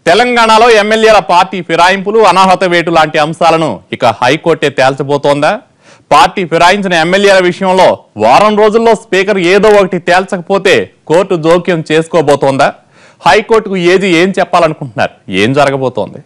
తెలంగాణలో ఎమ్మెల్యేల పార్టీ ఫిరాయింపులు అనాహత వేటు లాంటి అంశాలను ఇక హైకోర్టే తేల్చబోతోందా పార్టీ ఫిరాయించిన ఎమ్మెల్యేల విషయంలో వారం రోజుల్లో స్పీకర్ ఏదో ఒకటి తేల్చకపోతే కోర్టు జోక్యం చేసుకోబోతోందా హైకోర్టుకు ఏది ఏం చెప్పాలనుకుంటున్నారు ఏం జరగబోతోంది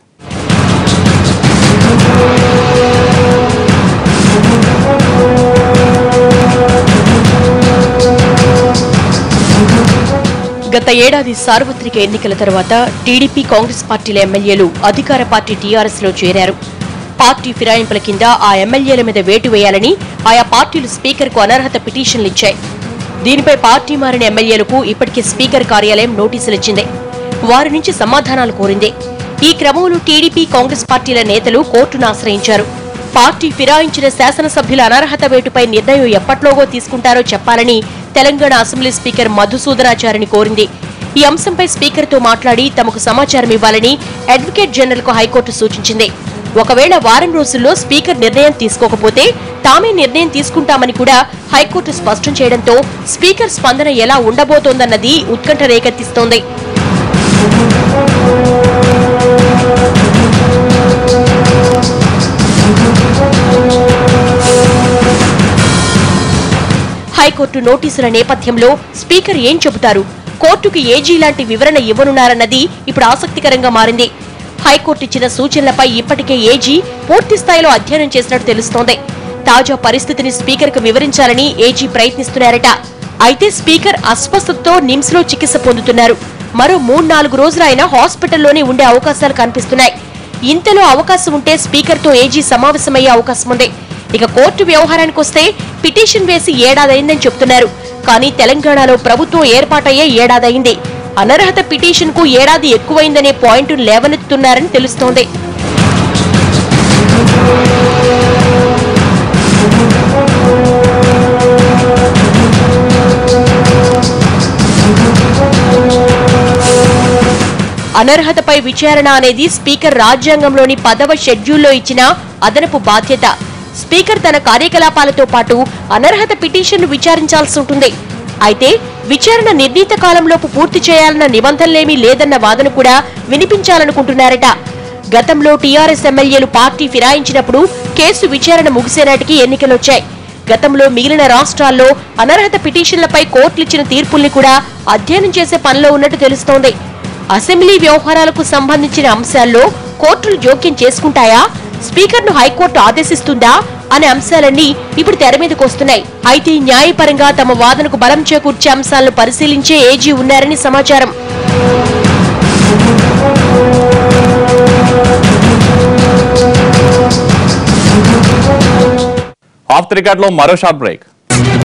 గత ఏడాది సార్వత్రిక ఎన్నికల తర్వాత టీడీపీ కాంగ్రెస్ పార్టీల ఎమ్మెల్యేలు అధికార పార్టీ టీఆర్ఎస్ లో చేరారు పార్టీ ఫిరాయింపుల కింద ఆ ఎమ్మెల్యేల మీద వేటు వేయాలని ఆయా పార్టీలు స్పీకర్ కు అనర్హత పిటిషన్లు ఇచ్చాయి దీనిపై పార్టీ మారిన ఎమ్మెల్యేలకు ఇప్పటికే స్పీకర్ కార్యాలయం నోటీసులు ఇచ్చింది వారి నుంచి సమాధానాలు కోరింది ఈ క్రమంలో టీడీపీ కాంగ్రెస్ పార్టీల నేతలు కోర్టును ఆశ్రయించారు పార్టీ ఫిరాయించిన శాసనసభ్యుల అనర్హత వేటుపై నిర్ణయం ఎప్పట్లోగో తీసుకుంటారో చెప్పాలని తెలంగాణ అసెంబ్లీ స్పీకర్ మధుసూదనాచారిని కోరింది ఈ అంశంపై స్పీకర్తో మాట్లాడి తమకు సమాచారం ఇవ్వాలని అడ్వకేట్ జనరల్ కు హైకోర్టు సూచించింది ఒకవేళ వారం రోజుల్లో స్పీకర్ నిర్ణయం తీసుకోకపోతే తామే నిర్ణయం తీసుకుంటామని కూడా హైకోర్టు స్పష్టం చేయడంతో స్పీకర్ స్పందన ఎలా ఉండబోతోందన్నది ఉత్కంఠ రేకెత్తిస్తోంది హైకోర్టు నోటీసుల నేపథ్యంలో స్పీకర్ ఏం చెబుతారు కోర్టుకు ఏజీ లాంటి వివరణ ఇవ్వనున్నారన్నది ఇప్పుడు ఆసక్తికరంగా మారింది హైకోర్టు ఇచ్చిన సూచనలపై ఇప్పటికే ఏజీ పూర్తి స్థాయిలో అధ్యయనం చేసినట్టు తెలుస్తోంది తాజా పరిస్థితిని స్పీకర్ కు వివరించాలని ఏజీ ప్రయత్నిస్తున్నారట అయితే స్పీకర్ అస్వస్థతతో నిమ్స్ లో చికిత్స పొందుతున్నారు మరో మూడు నాలుగు రోజులు ఆయన హాస్పిటల్లోనే ఉండే అవకాశాలు కనిపిస్తున్నాయి ఇంతలో అవకాశం ఉంటే స్పీకర్ తో ఏజీ సమావేశమయ్యే అవకాశం ఉంది ఇక కోర్టు వ్యవహారానికి వస్తే పిటిషన్ వేసి ఏడాదైందని చెప్తున్నారు కానీ తెలంగాణలో ప్రభుత్వం ఏర్పాటయ్యే ఏడాదైంది అనర్హత పిటిషన్ కు ఏడాది ఎక్కువైందనే పాయింట్ లేవనెత్తుతున్నారని తెలుస్తోంది అనర్హతపై విచారణ అనేది స్పీకర్ రాజ్యాంగంలోని పదవ షెడ్యూల్లో ఇచ్చిన అదనపు బాధ్యత స్పీకర్ తన కార్యకలాపాలతో పాటు అనర్హత పిటిషన్ను విచారించాల్సి ఉంటుంది అయితే విచారణ నిర్ణీత కాలంలోపు పూర్తి చేయాలన్న నిబంధనలేమీ లేదన్న వాదన కూడా వినిపించాలనుకుంటున్నారట గతంలో టీఆర్ఎస్ ఎమ్మెల్యేలు పార్టీ ఫిరాయించినప్పుడు కేసు విచారణ ముగిసేనాటికి ఎన్నికలొచ్చాయి గతంలో మిగిలిన రాష్ట్రాల్లో అనర్హత పిటిషన్లపై కోర్టులిచ్చిన తీర్పుల్ని కూడా అధ్యయనం చేసే పనిలో ఉన్నట్టు తెలుస్తోంది అసెంబ్లీ వ్యవహారాలకు సంబంధించిన అంశాల్లో కోర్టులు జోక్యం చేసుకుంటాయా స్పీకర్ను హైకోర్టు ఆదేశిస్తుందా అనే అంశాలన్నీ ఇప్పుడు తెర మీదకు వస్తున్నాయి అయితే న్యాయపరంగా తమ వాదనకు బలం చేకూర్చే అంశాలను పరిశీలించే ఏజీ ఉన్నారని సమాచారం ఆఫ్ ది రికార్డ్ లో మరో షార్ట్ బ్రేక్